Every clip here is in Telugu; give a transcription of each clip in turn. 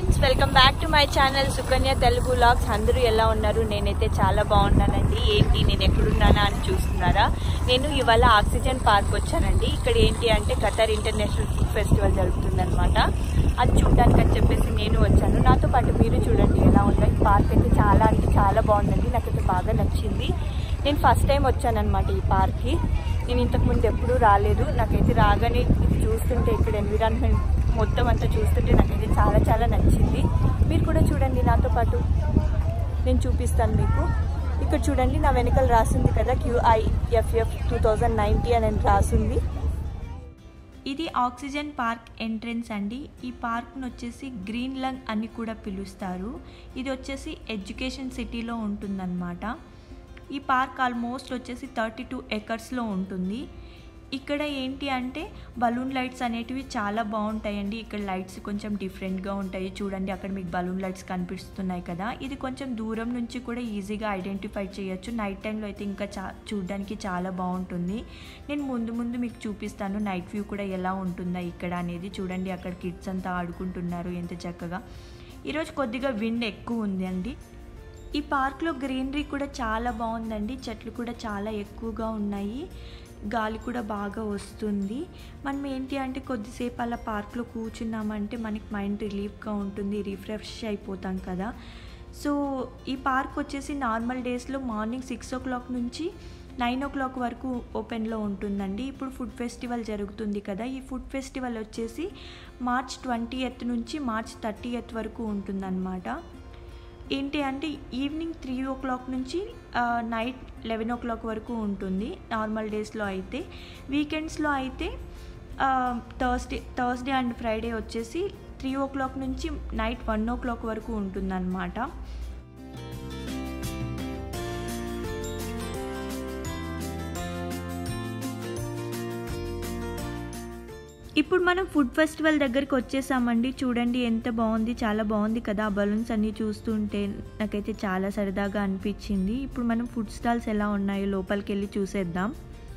friends welcome back to my channel Sukanya Telugu vlogs అందరూ ఎలా ఉన్నారు నేనైతే చాలా బాగున్నానండి ఏంటి నేను ఎక్కడున్నానా అని చూస్తున్నారా నేను ఇవాళ ఆక్సిజన్ పార్క్ వచ్చానండి ఇక్కడ ఏంటి అంటే ఖతర్ ఇంటర్నేషనల్ ఫుడ్ ఫెస్టివల్ జరుగుతుందన్నమాట అది చూడడానికి అని చెప్పేసి నేను వచ్చాను నాతో పాటు మీరు చూడండి ఎలా ఉందో ఈ పార్క్ అయితే చాలా అంటే చాలా బాగుందండి నాకైతే బాగా నచ్చింది నేను ఫస్ట్ టైం వచ్చానన్నమాట ఈ పార్క్కి నేను ఇంతకుముందు ఎప్పుడూ రాలేదు నాకైతే రాగానే ఇది చూస్తుంటే ఇక్కడ ఎన్విరాన్మెంట్ మొత్తం అంతా చూస్తుంటే నాకైతే చాలా చాలా నచ్చింది మీరు కూడా చూడండి నాతో పాటు నేను చూపిస్తాను మీకు ఇక్కడ చూడండి నా వెనకాల రాసింది కదా క్యూఐఎఫ్ఎఫ్ టూ థౌజండ్ నైంటీ అని రాసింది ఇది ఆక్సిజన్ పార్క్ ఎంట్రన్స్ అండి ఈ పార్క్ను వచ్చేసి గ్రీన్ లంగ్ అని కూడా పిలుస్తారు ఇది వచ్చేసి ఎడ్యుకేషన్ సిటీలో ఉంటుందన్నమాట ఈ పార్క్ ఆల్మోస్ట్ వచ్చేసి థర్టీ టూ ఎకర్స్లో ఉంటుంది ఇక్కడ ఏంటి అంటే బలూన్ లైట్స్ అనేటివి చాలా బాగుంటాయండి ఇక్కడ లైట్స్ కొంచెం డిఫరెంట్గా ఉంటాయి చూడండి అక్కడ మీకు బలూన్ లైట్స్ కనిపిస్తున్నాయి కదా ఇది కొంచెం దూరం నుంచి కూడా ఈజీగా ఐడెంటిఫై చేయొచ్చు నైట్ టైంలో అయితే ఇంకా చా చూడడానికి చాలా బాగుంటుంది నేను ముందు ముందు మీకు చూపిస్తాను నైట్ వ్యూ కూడా ఎలా ఉంటుందా ఇక్కడ అనేది చూడండి అక్కడ కిడ్స్ అంతా ఆడుకుంటున్నారు ఎంత చక్కగా ఈరోజు కొద్దిగా విండ్ ఎక్కువ ఉంది అండి ఈ పార్క్లో గ్రీనరీ కూడా చాలా బాగుందండి చెట్లు కూడా చాలా ఎక్కువగా ఉన్నాయి గాలి కూడా బాగా వస్తుంది మనం ఏంటి అంటే కొద్దిసేపు అలా పార్క్లో కూర్చున్నామంటే మనకి మైండ్ రిలీఫ్గా ఉంటుంది రిఫ్రెష్ అయిపోతాం కదా సో ఈ పార్క్ వచ్చేసి నార్మల్ డేస్లో మార్నింగ్ సిక్స్ ఓ క్లాక్ నుంచి నైన్ ఓ క్లాక్ వరకు ఓపెన్లో ఉంటుందండి ఇప్పుడు ఫుడ్ ఫెస్టివల్ జరుగుతుంది కదా ఈ ఫుడ్ ఫెస్టివల్ వచ్చేసి మార్చ్ ట్వంటీ ఎత్ నుంచి మార్చ్ థర్టీ ఎత్ వరకు ఉంటుందన్నమాట ఏంటి అంటే ఈవినింగ్ త్రీ ఓ క్లాక్ నుంచి నైట్ లెవెన్ ఓ క్లాక్ వరకు ఉంటుంది నార్మల్ డేస్లో అయితే వీకెండ్స్లో అయితే థర్స్డే థర్స్డే అండ్ ఫ్రైడే వచ్చేసి త్రీ ఓ క్లాక్ నుంచి నైట్ వన్ ఓ క్లాక్ వరకు ఉంటుందన్నమాట ఇప్పుడు మనం ఫుడ్ ఫెస్టివల్ దగ్గరికి వచ్చేసామండి చూడండి ఎంత బాగుంది చాలా బాగుంది కదా ఆ బలూన్స్ అన్నీ చూస్తుంటే నాకైతే చాలా సరదాగా అనిపించింది ఇప్పుడు మనం ఫుడ్ స్టాల్స్ ఎలా ఉన్నాయో లోపలికి వెళ్ళి చూసేద్దాం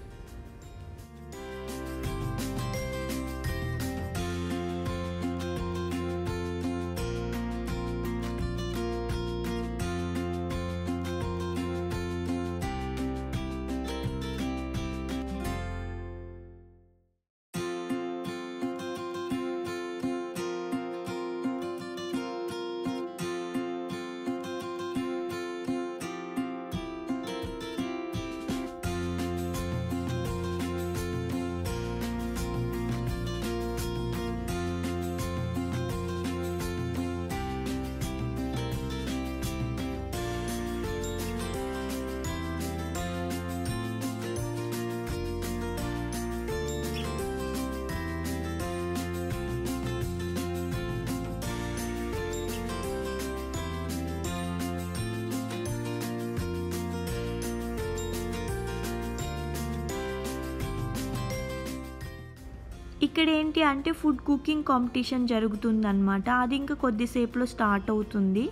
ఇక్కడ ఏంటి అంటే ఫుడ్ కుకింగ్ కాంపిటీషన్ జరుగుతుందన్నమాట అది ఇంకా కొద్దిసేపులో స్టార్ట్ అవుతుంది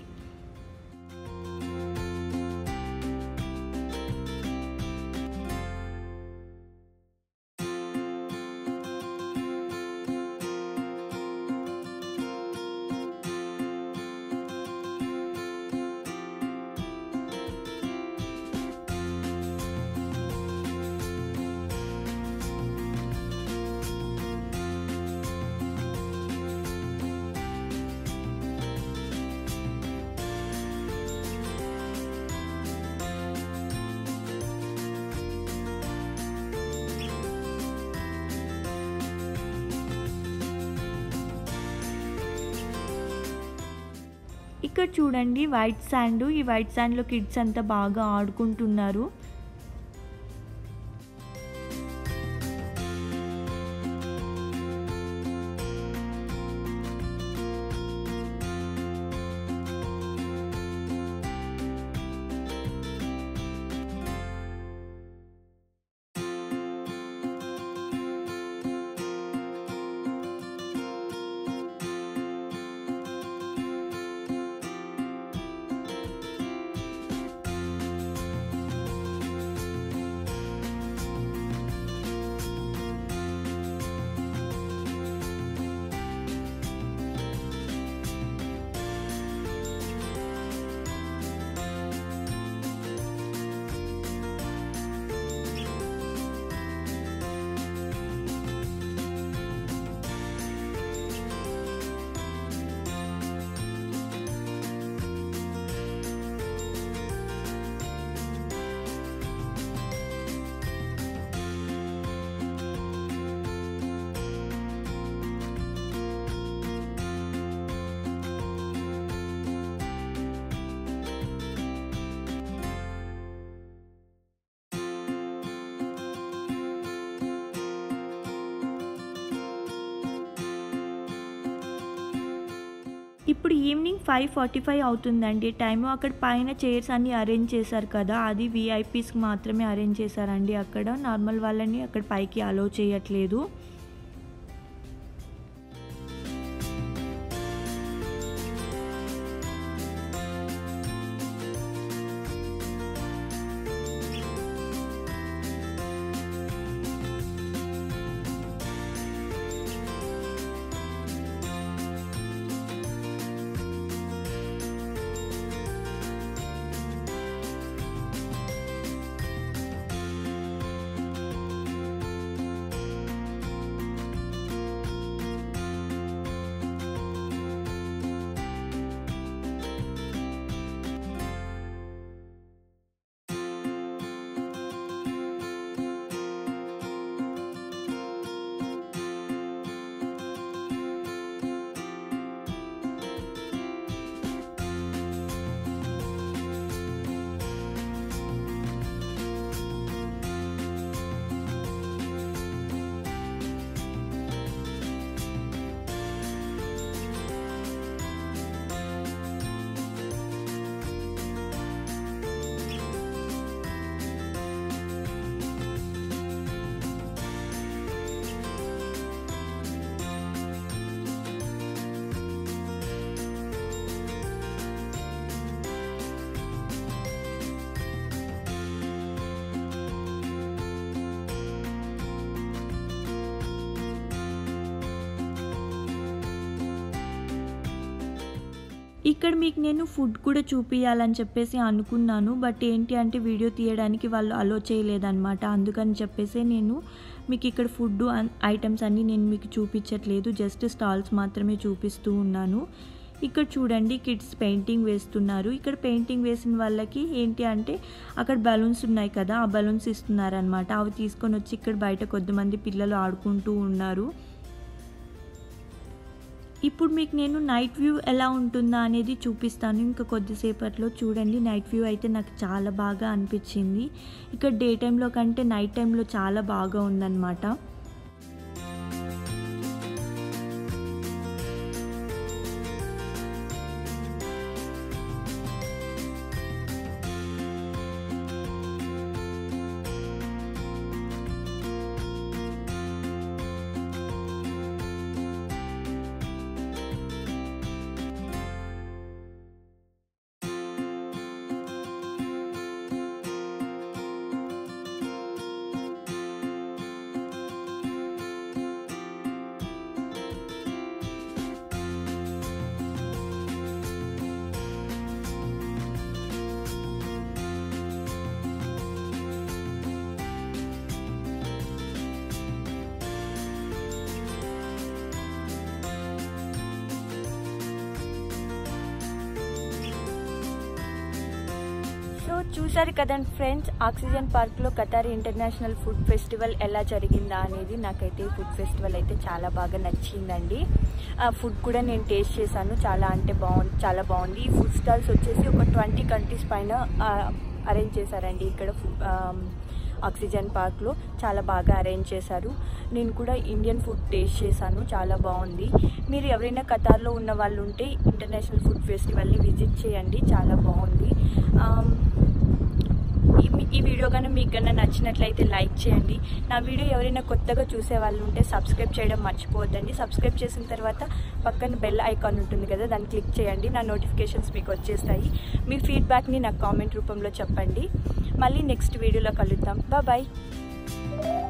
ఇక్కడ చూడండి వైట్ శాండ్ ఈ వైట్ శాండ్లో కిడ్స్ అంతా బాగా ఆడుకుంటున్నారు ఇప్పుడు ఈవినింగ్ ఫైవ్ ఫార్టీ ఫైవ్ అవుతుందండి టైము అక్కడ పైన చైర్స్ అన్నీ అరేంజ్ చేశారు కదా అది విఐపీస్కి మాత్రమే అరేంజ్ చేశారండి అక్కడ నార్మల్ వాళ్ళని అక్కడ పైకి అలో చేయట్లేదు ఇక్కడ మీకు నేను ఫుడ్ కూడా చూపించాలని చెప్పేసి అనుకున్నాను బట్ ఏంటి అంటే వీడియో తీయడానికి వాళ్ళు అలో చేయలేదన్నమాట అందుకని చెప్పేసి నేను మీకు ఇక్కడ ఫుడ్ ఐటమ్స్ అన్నీ నేను మీకు చూపించట్లేదు జస్ట్ స్టాల్స్ మాత్రమే చూపిస్తూ ఉన్నాను ఇక్కడ చూడండి కిడ్స్ పెయింటింగ్ వేస్తున్నారు ఇక్కడ పెయింటింగ్ వేసిన వాళ్ళకి ఏంటి అంటే అక్కడ బలూన్స్ ఉన్నాయి కదా ఆ బలూన్స్ ఇస్తున్నారనమాట అవి తీసుకొని వచ్చి ఇక్కడ బయట కొద్దిమంది పిల్లలు ఆడుకుంటూ ఉన్నారు ఇప్పుడు మీకు నేను నైట్ వ్యూ ఎలా ఉంటుందా అనేది చూపిస్తాను ఇంకా కొద్దిసేపట్లో చూడండి నైట్ వ్యూ అయితే నాకు చాలా బాగా అనిపించింది ఇక్కడ డే టైంలో కంటే నైట్ టైంలో చాలా బాగా ఉందన్నమాట సో చూసారు కదండి ఫ్రెండ్స్ ఆక్సిజన్ పార్క్లో కతార్ ఇంటర్నేషనల్ ఫుడ్ ఫెస్టివల్ ఎలా జరిగిందా అనేది నాకైతే ఈ ఫుడ్ ఫెస్టివల్ అయితే చాలా బాగా నచ్చిందండి ఆ ఫుడ్ కూడా నేను టేస్ట్ చేశాను చాలా అంటే బాగుంది చాలా బాగుంది ఈ ఫుడ్ స్టాల్స్ వచ్చేసి ఒక ట్వంటీ కంట్రీస్ పైన అరేంజ్ చేశారండి ఇక్కడ ఫుడ్ ఆక్సిజన్ పార్క్లో చాలా బాగా అరేంజ్ చేశారు నేను కూడా ఇండియన్ ఫుడ్ టేస్ట్ చేశాను చాలా బాగుంది మీరు ఎవరైనా కతార్లో ఉన్న వాళ్ళు ఉంటే ఇంటర్నేషనల్ ఫుడ్ ఫెస్టివల్ని విజిట్ చేయండి చాలా బాగుంది ఆమ్, ఈ- ఈ వీడియో కన్నా మీకు కన్నా నచ్చినట్లయితే లైక్ చేయండి నా వీడియో ఎవరైనా కొత్తగా చూసే వాళ్ళు ఉంటే సబ్స్క్రైబ్ చేయడం మర్చిపోవద్దండి సబ్స్క్రైబ్ చేసిన తర్వాత పక్కన బెల్ ఐకాన్ ఉంటుంది కదా దాన్ని క్లిక్ చేయండి నా నోటిఫికేషన్స్ మీకు వచ్చేస్తాయి మీ ఫీడ్బ్యాక్ని నాకు కామెంట్ రూపంలో చెప్పండి మళ్ళీ నెక్స్ట్ వీడియోలో కలుద్దాం బాయ్